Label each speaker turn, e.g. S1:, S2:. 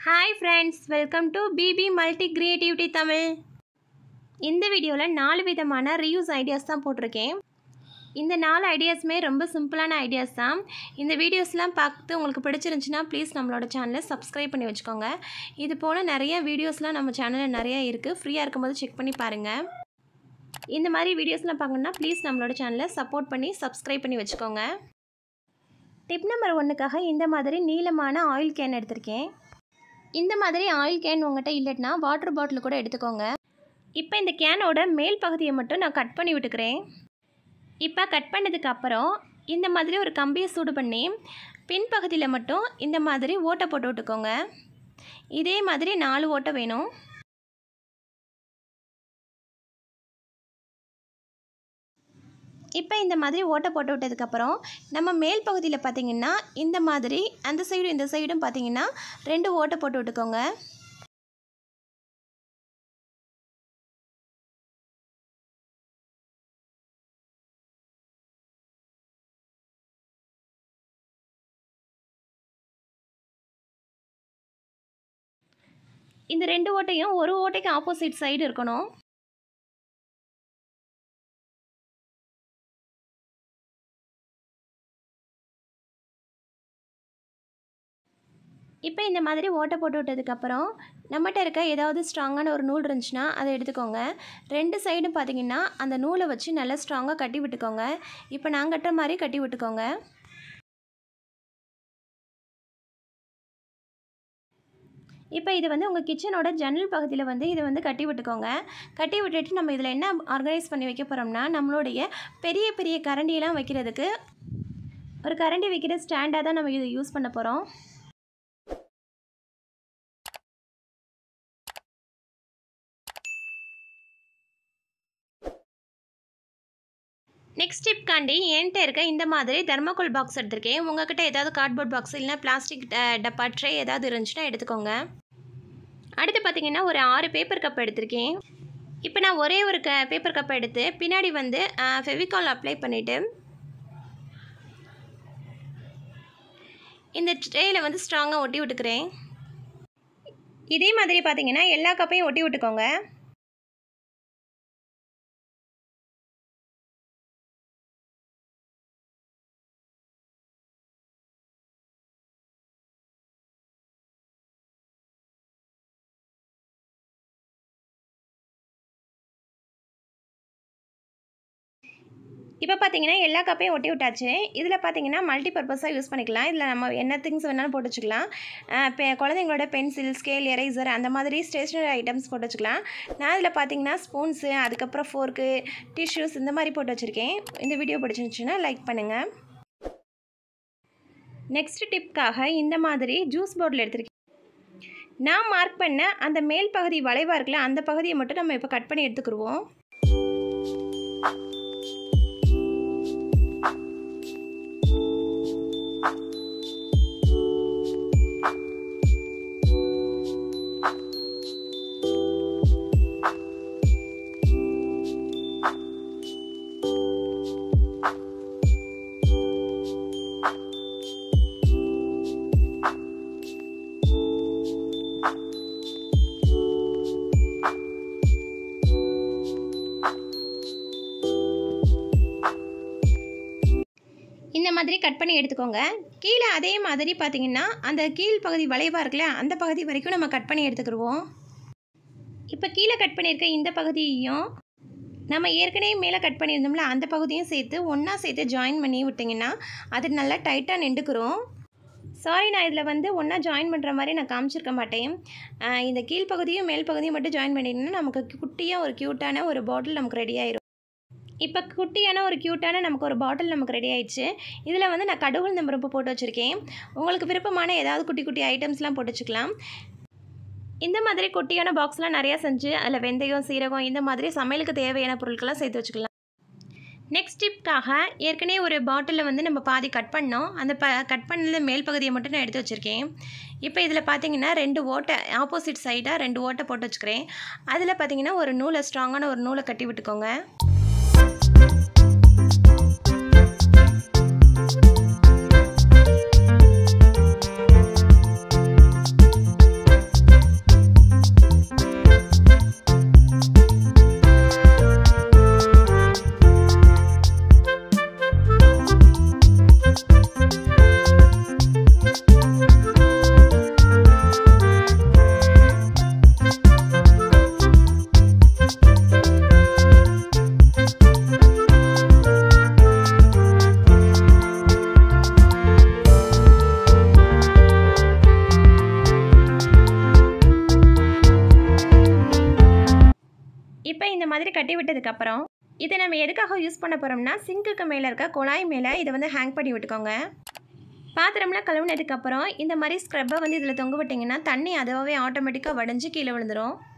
S1: hi friends welcome to BB multi creativity Tamil இந்த வீடியோவில் நாலு விதமான ரீயூஸ் ஐடியாஸ் தான் போட்டிருக்கேன் இந்த நாலு ஐடியாஸுமே ரொம்ப சிம்பிளான ஐடியாஸ் தான் இந்த வீடியோஸ்லாம் பார்த்து உங்களுக்கு பிடிச்சிருந்துச்சுன்னா ப்ளீஸ் நம்மளோட சேனலை சப்ஸ்கிரைப் பண்ணி வச்சுக்கோங்க இது போல் நிறைய வீடியோஸ்லாம் நம்ம சேனலில் நிறையா இருக்குது ஃப்ரீயாக இருக்கும்போது செக் பண்ணி பாருங்கள் இந்த மாதிரி வீடியோஸ்லாம் பார்க்கணுன்னா ப்ளீஸ் நம்மளோட சேனலை சப்போர்ட் பண்ணி சப்ஸ்கிரைப் பண்ணி வச்சுக்கோங்க டிப் நம்பர் ஒன்றுக்காக இந்த மாதிரி நீளமான ஆயில் கேன் எடுத்திருக்கேன் இந்த மாதிரி ஆயில் கேன் உங்கள்கிட்ட இல்லைன்னா வாட்டர் பாட்டில் கூட எடுத்துக்கோங்க இப்போ இந்த கேனோட மேல் பகுதியை மட்டும் நான் கட் பண்ணி விட்டுக்கிறேன் இப்போ கட் பண்ணதுக்கு அப்புறம் இந்த மாதிரி ஒரு கம்பியை சூடு பண்ணி பின்பகுதியில் மட்டும் இந்த மாதிரி ஓட்டை போட்டு விட்டுக்கோங்க இதே மாதிரி நாலு ஓட்டை வேணும் இப்போ இந்த மாதிரி ஓட்டை போட்டு விட்டதுக்கப்புறம் நம்ம மேல் பகுதியில் பார்த்திங்கன்னா இந்த மாதிரி அந்த சைடும் இந்த சைடும் பார்த்திங்கன்னா ரெண்டு ஓட்டை போட்டு விட்டுக்கோங்க இந்த ரெண்டு ஓட்டையும் ஒரு ஓட்டைக்கு ஆப்போசிட் சைடு இருக்கணும் இப்போ இந்த மாதிரி ஓட்டை போட்டு விட்டதுக்கப்புறம் நம்மகிட்ட இருக்க ஏதாவது ஸ்ட்ராங்கான ஒரு நூல் இருந்துச்சுன்னா அதை எடுத்துக்கோங்க ரெண்டு சைடும் பார்த்தீங்கன்னா அந்த நூலை வச்சு நல்லா ஸ்ட்ராங்காக கட்டி விட்டுக்கோங்க இப்போ நான் கட்டுற மாதிரி கட்டி விட்டுக்கோங்க இப்போ இது வந்து உங்கள் கிச்சனோட ஜன்னல் பகுதியில் வந்து இதை வந்து கட்டி விட்டுக்கோங்க கட்டி விட்டுட்டு நம்ம இதில் என்ன ஆர்கனைஸ் பண்ணி வைக்க போகிறோம்னா நம்மளுடைய பெரிய பெரிய கரண்டியெல்லாம் வைக்கிறதுக்கு ஒரு கரண்டி வைக்கிற ஸ்டாண்டாக தான் நம்ம இதை யூஸ் பண்ண போகிறோம் நெக்ஸ்ட் டிப்காண்டி என்கிட்ட இருக்க இந்த மாதிரி தெர்மோகோல் பாக்ஸ் எடுத்திருக்கேன் உங்ககிட்ட ஏதாவது கார்ட்போர்ட் பாக்ஸ் இல்லைனா பிளாஸ்டிக் டப்பா ட்ரே ஏதாவது இருந்துச்சுன்னா எடுத்துக்கோங்க அடுத்து பார்த்தீங்கன்னா ஒரு ஆறு பேப்பர் கப் எடுத்திருக்கேன் இப்போ நான் ஒரே ஒரு க பேப்பர் கப்பை எடுத்து பின்னாடி வந்து ஃபெவிகால் அப்ளை பண்ணிவிட்டு இந்த ட்ரேயில் வந்து ஸ்ட்ராங்காக ஒட்டி விட்டுக்கிறேன் இதே மாதிரி பார்த்தீங்கன்னா எல்லா கப்பையும் ஒட்டி விட்டுக்கோங்க இப்போ பார்த்தீங்கன்னா எல்லா கப்பையும் ஒட்டி விட்டாச்சு இதில் பார்த்தீங்கன்னா மல்டி பர்பஸாக யூஸ் பண்ணிக்கலாம் இதில் நம்ம என்ன திங்ஸ் வேணாலும் போட்டு வச்சுக்கலாம் இப்போ குழந்தைங்களோட பென்சில் ஸ்கேல் எரேசர் அந்த மாதிரி ஸ்டேஷ்னரி ஐட்டம்ஸ் போட்டு வச்சுக்கலாம் நான் இதில் பார்த்தீங்கன்னா ஸ்பூன்ஸு அதுக்கப்புறம் ஃபோர்க்கு டிஷ்யூஸ் இந்த மாதிரி போட்டு வச்சுருக்கேன் இந்த வீடியோ பிடிச்சிருந்துச்சுன்னா லைக் பண்ணுங்கள் நெக்ஸ்ட் டிப்காக இந்த மாதிரி ஜூஸ் பாட்டில் எடுத்திருக்கேன் நான் மார்க் பண்ண அந்த மேல் பகுதி வளைவாக இருக்குல்ல அந்த பகுதியை மட்டும் நம்ம இப்போ கட் பண்ணி எடுத்துக்கிடுவோம் இந்த மாதிரி கட் பண்ணி எடுத்துக்கோங்க கீழே அதே மாதிரி பார்த்தீங்கன்னா அந்த கீழ் பகுதி வளைவாக இருக்குல்ல அந்த பகுதி வரைக்கும் நம்ம கட் பண்ணி எடுத்துக்கிடுவோம் இப்போ கீழே கட் பண்ணியிருக்க இந்த பகுதியையும் நம்ம ஏற்கனவே மேலே கட் பண்ணியிருந்தோம்ல அந்த பகுதியும் சேர்த்து ஒன்றா சேர்த்து ஜாயின் பண்ணி விட்டிங்கன்னா அது நல்லா டைட்டாக நின்றுக்கிறோம் சாரி நான் இதில் வந்து ஒன்றா ஜாயின் பண்ணுற மாதிரி நான் காமிச்சிருக்க மாட்டேன் இந்த கீழ்ப்பகுதியும் மேல் பகுதியும் மட்டும் ஜாயின் பண்ணிட்டோம்னா நமக்கு குட்டியாக ஒரு க்யூட்டான ஒரு பாட்டில் நமக்கு ரெடி ஆயிரும் இப்போ குட்டியான ஒரு க்யூட்டான நமக்கு ஒரு பாட்டில் நமக்கு ரெடி ஆயிடுச்சு இதில் வந்து நான் கடவுள் நம்பருப்பு போட்டு வச்சுருக்கேன் உங்களுக்கு விருப்பமான ஏதாவது குட்டி குட்டி ஐட்டம்ஸ்லாம் போட்டு வச்சுக்கலாம் இந்த மாதிரி குட்டியான பாக்ஸ்லாம் நிறையா செஞ்சு அதில் வெந்தயம் சீரகம் இந்த மாதிரி சமையலுக்கு தேவையான பொருட்கள்லாம் சேர்த்து வச்சுக்கலாம் நெக்ஸ்ட் டிப்காக ஏற்கனவே ஒரு பாட்டிலில் வந்து நம்ம பாதி கட் பண்ணோம் அந்த ப கட் பண்ணல மேல் பகுதியை மட்டும் நான் எடுத்து வச்சுருக்கேன் இப்போ இதில் பார்த்தீங்கன்னா ரெண்டு ஓட்டை ஆப்போசிட் சைடாக ரெண்டு ஓட்டை போட்டு வச்சுக்கிறேன் அதில் பார்த்தீங்கன்னா ஒரு நூலை ஸ்ட்ராங்கான ஒரு நூலை கட்டி விட்டுக்கோங்க விட்டதுக்கப்புறம் இதை நம்ம எதுக்காக யூஸ் பண்ண போகிறோம்னா சிங்குக்கு மேலே இருக்க குழாய் மேலே இதை வந்து ஹேங் பண்ணி விட்டுக்கோங்க பாத்திரம்லாம் கழுவுனதுக்கப்புறம் இந்த மாதிரி ஸ்க்ரப்பை வந்து இதில் தொங்க விட்டிங்கன்னா தண்ணி அதுவாகவே ஆட்டோமேட்டிக்காக வடிஞ்சு கீழே விழுந்துடும்